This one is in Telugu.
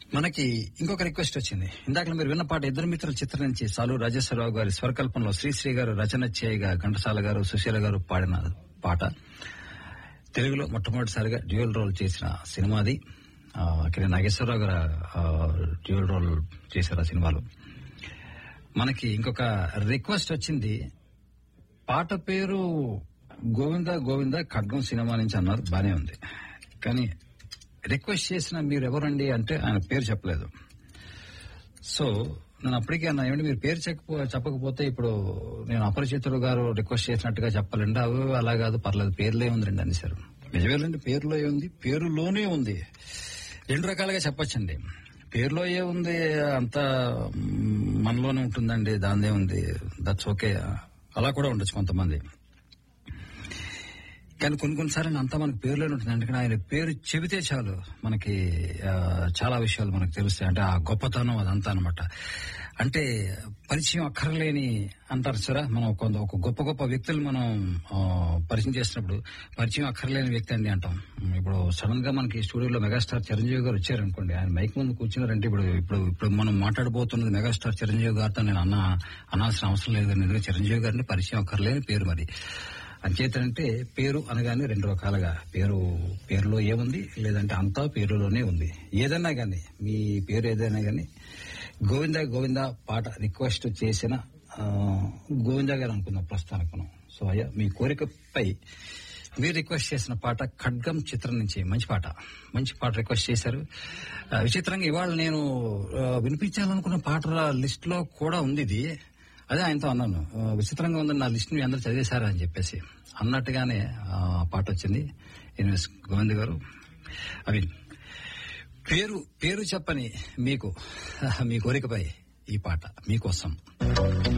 మనకి ఇంకొక రిక్వెస్ట్ వచ్చింది ఇందాక మీరు విన్న పాట ఇద్దరు మిత్రుల చిత్రం నుంచి సాలు రాజేశ్వరరావు గారి స్వరకల్పంలో శ్రీశ్రీ గారు రచన చేయగా ఘంటసాల గారు సుశీల గారు పాడిన పాట తెలుగులో మొట్టమొదటిసారిగా డ్యూయల్ రోల్ చేసిన సినిమాది ఆ, అక్కడ నాగేశ్వరరావు గారు ఆ, డ్యూయల్ రోల్ చేశారు ఆ సినిమాలో మనకి ఇంకొక రిక్వెస్ట్ వచ్చింది పాట పేరు గోవింద గోవింద ఖడ్గం సినిమా నుంచి అన్నారు బానే ఉంది కానీ రిక్వెస్ట్ చేసిన మీరు ఎవరండి అంటే ఆయన పేరు చెప్పలేదు సో నేను అప్పటికే అన్నా ఏమంటే మీరు పేరు చెప్పకపో చెప్పకపోతే ఇప్పుడు నేను అపరిచితుడు గారు రిక్వెస్ట్ చేసినట్టుగా చెప్పాలండి అవి అలా కాదు పర్లేదు పేర్లే ఉందండి అనేసారు నిజమేలండి పేరులో ఉంది పేరులోనే ఉంది రెండు రకాలుగా చెప్పొచ్చండి పేరులో ఏ ఉంది అంతా మ్, మనలోనే ఉంటుందండి దానిదే ఉంది దట్స్ ఓకే అలా కూడా ఉండొచ్చు కొంతమంది కానీ కొన్ని కొన్నిసార్లు అంతా మనకు పేరులోనే ఉంటుంది ఎందుకంటే ఆయన పేరు చెబితే చాలు మనకి ఆ, చాలా విషయాలు మనకు తెలుస్తాయి అంటే ఆ గొప్పతనం అదంతా అనమాట అంటే పరిచయం అక్కర్లేని అంటారు సరే మనం కొంత ఒక గొప్ప గొప్ప వ్యక్తులు మనం ఆ, పరిచయం చేసినప్పుడు పరిచయం అక్కర్లేని వ్యక్తి అండి అంటాం ఇప్పుడు సడన్ గా మనకి స్టూడియోలో మెగాస్టార్ చిరంజీవి గారు వచ్చారనుకోండి ఆయన మైక్ ముందు కూర్చున్నారంటే ఇప్పుడు ఇప్పుడు ఇప్పుడు మనం మాట్లాడబోతున్నది మెగాస్టార్ చిరంజీవి గారితో నేను అన్న అనాల్సిన అవసరం లేదు ఎందుకంటే చిరంజీవి గారిని పరిచయం అక్కర్లేని పేరు మరి అంచేతంటే పేరు అనగానే రెండు రకాలుగా పేరు పేరులో ఏముంది లేదంటే అంతా పేరులోనే ఉంది ఏదన్నా గానీ మీ పేరు ఏదైనా గానీ గోవింద గోవింద పాట రిక్వెస్ట్ చేసిన ఆ, గోవింద గారు అనుకున్నాం ప్రస్తుతం అనుకున్నాం సో అయ్యా మీ కోరికపై మీరు రిక్వెస్ట్ చేసిన పాట ఖడ్గం చిత్రం నుంచి మంచి పాట మంచి పాట రిక్వెస్ట్ చేశారు ఆ, విచిత్రంగా ఇవాళ నేను ఆ, వినిపించాలనుకున్న పాటల లిస్ట్ లో కూడా ఉంది ఇది అదే ఆయనతో అన్నాను ఆ, విచిత్రంగా ఉందని నా లిస్ట్ మీ అందరూ చదివేశారా అని చెప్పేసి అన్నట్టుగానే ఆ పాట వచ్చింది ఎనివేస్ గోవింద్ గారు అవి పేరు పేరు చెప్పని మీకు మీ కోరికపై ఈ పాట మీకోసం